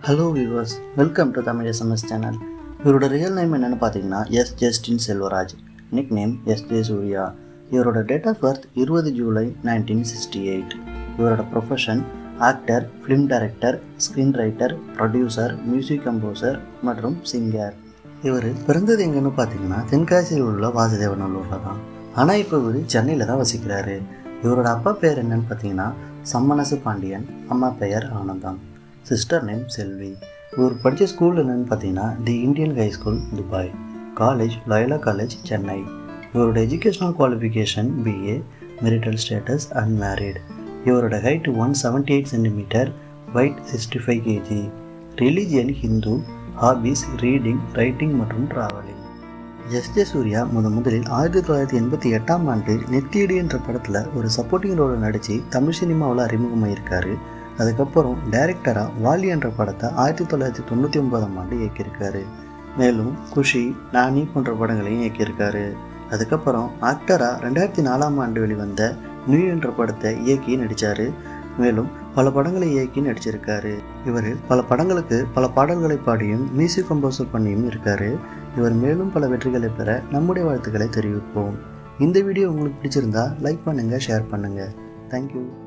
hello viewers welcome to Tamil SMS channel இவரோட real name என்னென்னு பார்த்தீங்கன்னா எஸ் ஜஸ்டின் செல்வராஜ் நிக் நேம் எஸ் ஜே சூர்யா இவரோட டேட் ஆஃப் பர்த் இருபது ஜூலை நைன்டீன் சிக்ஸ்டி எயிட் இவரோட profession actor film director screen writer producer music composer மற்றும் singer இவர் பிறந்தது எங்கன்னு பார்த்தீங்கன்னா தென்காசியில் உள்ள வாசுதேவநல்லூரில் தான் ஆனால் இப்போ இவர் சென்னையில் தான் வசிக்கிறாரு இவரோட அப்பா பேர் என்னன்னு பார்த்தீங்கன்னா சம்மனசு பாண்டியன் அம்மா பெயர் ஆனந்தம் சிஸ்டர் நேம் செல்வி இவர் படித்த ஸ்கூல் என்னன்னு பார்த்தீங்கன்னா the Indian high school Dubai college Loyola college Chennai இவரோட educational qualification BA marital status unmarried இவரோட height one seventy eight centimetre weight sixty five KG religion Hindu hobbies reading writing மற்றும் ட்ராவலிங் எஸ் ஜே சூர்யா முத முதலில் ஆயிரத்தி தொள்ளாயிரத்தி எண்பத்தி எட்டாம் ஆண்டு நெத்தியடி என்ற படத்தில் ஒரு சப்போர்ட்டிங் ரோலை நடித்து தமிழ் சினிமாவில் அறிமுகமாயிருக்காரு அதுக்கப்புறம் டைரக்டராக வாலி என்ற படத்தை ஆயிரத்தி தொள்ளாயிரத்தி தொண்ணூற்றி ஒன்பதாம் ஆண்டு இயக்கியிருக்காரு மேலும் குஷி நானி போன்ற படங்களையும் இயக்கியிருக்காரு அதுக்கப்புறம் ஆக்டராக ரெண்டாயிரத்தி நாலாம் ஆண்டு வெளிவந்த நியூ என்ற படத்தை இயக்கி நடித்தார் மேலும் பல படங்களை இயக்கி நடிச்சிருக்காரு இவர் பல படங்களுக்கு பல பாடல்களை பாடியும் மியூசிக் கம்போசர் பண்ணியும் இருக்காரு இவர் மேலும் பல வெற்றிகளை பெற நம்முடைய வாழ்த்துக்களை தெரிவிப்போம் இந்த வீடியோ உங்களுக்கு பிடிச்சிருந்தா லைக் பண்ணுங்கள் ஷேர் பண்ணுங்கள் தேங்க்யூ